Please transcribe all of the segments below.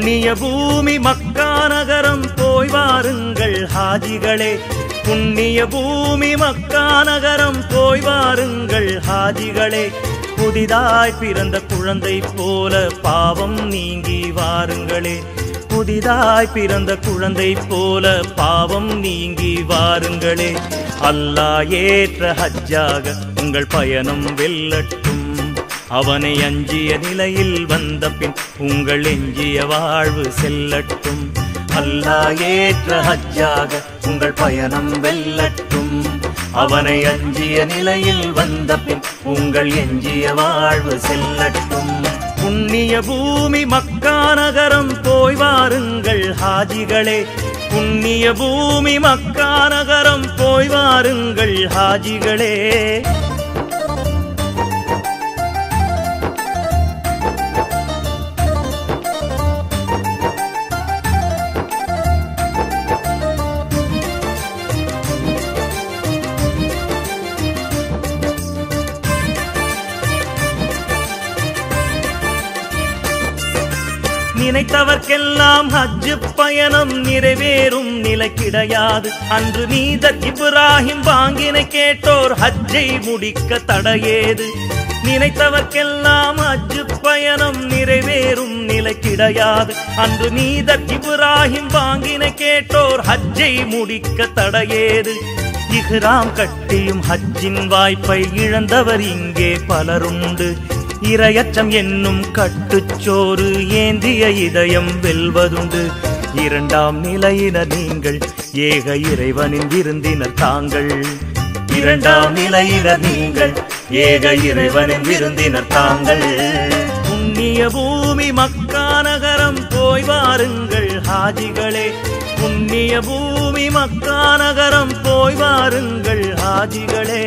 புண்ணிய பூமி மக்கா நகரம் போய் வாருங்கள் ஹாஜிகளே புண்ணிய பூமி மக்கா நகரம் போய் வாருங்கள் ஹாஜிகளே புதிதாய் பிறந்த குழந்தை போல பாவம் நீங்கி வாருங்களே புதிதாய் பிறந்த குழந்தை போல பாவம் நீங்கி வாருங்களே அல்லாஹ் ஏற்ற ஹஜ்ஜாக உங்கள் பயணம் வெல்லட்டும் அவனை அஞ்சிய நிலையில் வந்த பின் உங்கள் எஞ்சிய வாழ்வு செல்லட்டும் அல்லாஹ் ஏற்ற ஹஜ்ஜாக உங்கள் பயணம் வெல்லட்டும் அவனை அஞ்சிய நிலையில் வந்த பின் உங்கள் எஞ்சிய வாழ்வு செல்லட்டும் புண்ணிய பூமி மக்கா நகரம் போய் வாருங்கள் ஹாஜிகளே புண்ணிய பூமி மக்கா நகரம் போய் வாருங்கள் ஹாஜிகளே நினைத்தவர்க்கெல்லாம் ஹஜ்ஜு பயணம் நிறைவேறும் நிலை கிடையாது அன்று நீதர் இப்ராஹிம் வாங்கினை கேட்டோர் ஹஜ்ஜை முடிக்க தடையேது நினைத்தவர்க்கெல்லாம் ஹஜ்ஜு பயணம் நிறைவேறும் நிலை கிடையாது அன்று நீதர் இப்ராஹிம் வாங்கினை கேட்டோர் ஹஜ்ஜை முடிக்க தடையேது இஹ்ராம் கட்டியும் ஹஜ்ஜின் வாய்ப்பை இழந்தவர் இங்கே பலருண்டு இரையச்சம் என்னும் கட்டுச்சோறு ஏந்திய இதயம் வெல்வதுண்டு இரண்டாம் நிலையினர் நீங்கள் ஏக இறைவனின் விருந்தினர் தாங்கள் இரண்டாம் நிலையினர் நீங்கள் ஏக இறைவனின் விருந்தினர் தாங்கள் புண்ணிய பூமி மக்கா நகரம் போய் வாருங்கள் ஹாஜிகளே புண்ணிய பூமி மக்கா நகரம் போய் வாருங்கள் ஹாஜிகளே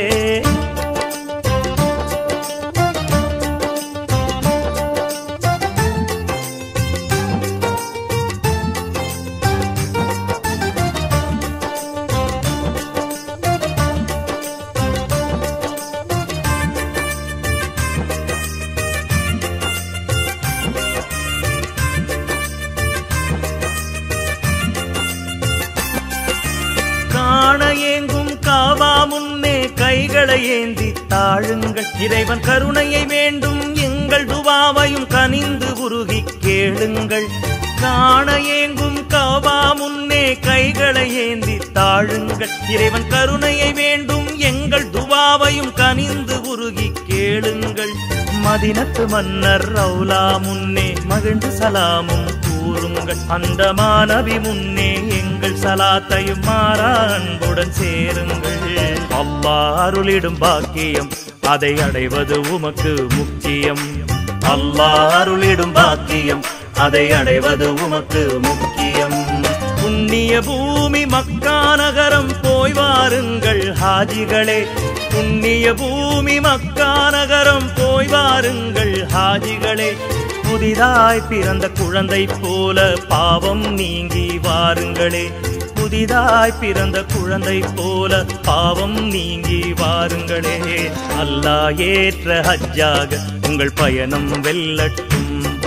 காண ஏங்கும் காவா முன்னே கைகளை ஏந்தி தாழுங்கள் இறைவன் கருணையை வேண்டும் எங்கள் துவாவையும் கனிந்து உருகி கேளுங்கள் காண ஏங்கும் காவா முன்னே கைகளை ஏந்தி தாழுங்கள் இறைவன் கருணையை வேண்டும் எங்கள் துவாவையும் கனிந்து உருகி கேளுங்கள் மதினத்து மன்னர் ரவுலா முன்னே மகிழ்ந்து சலாமும் கூறுங்கள் அந்த மாணவி முன்னே எங்கள் சலாத்தையும் மாறா அன்புடன் சேருங்கள் அல்லாஹ் அருளிடும் பாக்கியம் அதை அடைவது உமக்கு முக்கியம் அல்லாஹ் அருளிடும் பாக்கியம் அதை அடைவது உமக்கு முக்கியம் புண்ணிய பூமி மக்கா நகரம் போய் வாருங்கள் ஹாஜிகளே புண்ணிய பூமி மக்கா நகரம் போய் வாருங்கள் ஹாஜிகளே புதிதாய் பிறந்த குழந்தை போல பாவம் நீங்கி வாருங்களே புதிதாய் பிறந்த குழந்தை போல பாவம் நீங்கி வாருங்களே அல்லாஹ் ஏற்ற ஹஜ்ஜாக உங்கள் பயணம் வெல்லட்டும்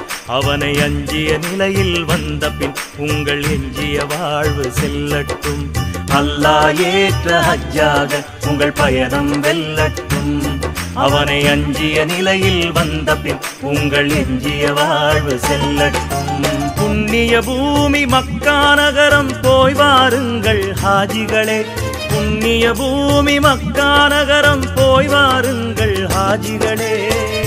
அவனை அஞ்சிய நிலையில் வந்த பின் உங்கள் எஞ்சிய வாழ்வு செல்லட்டும் அல்லாஹ் ஏற்ற ஹஜ்ஜாக உங்கள் பயணம் வெல்லட்டும் அவனை அஞ்சிய நிலையில் வந்த பின் உங்கள் எஞ்சிய வாழ்வு செல்லட்டும் புண்ணிய பூமி மக்கா நகரம் போய் வாருங்கள் ஹாஜிகளே புண்ணிய பூமி மக்கா நகரம் போய் வாருங்கள் ஹாஜிகளே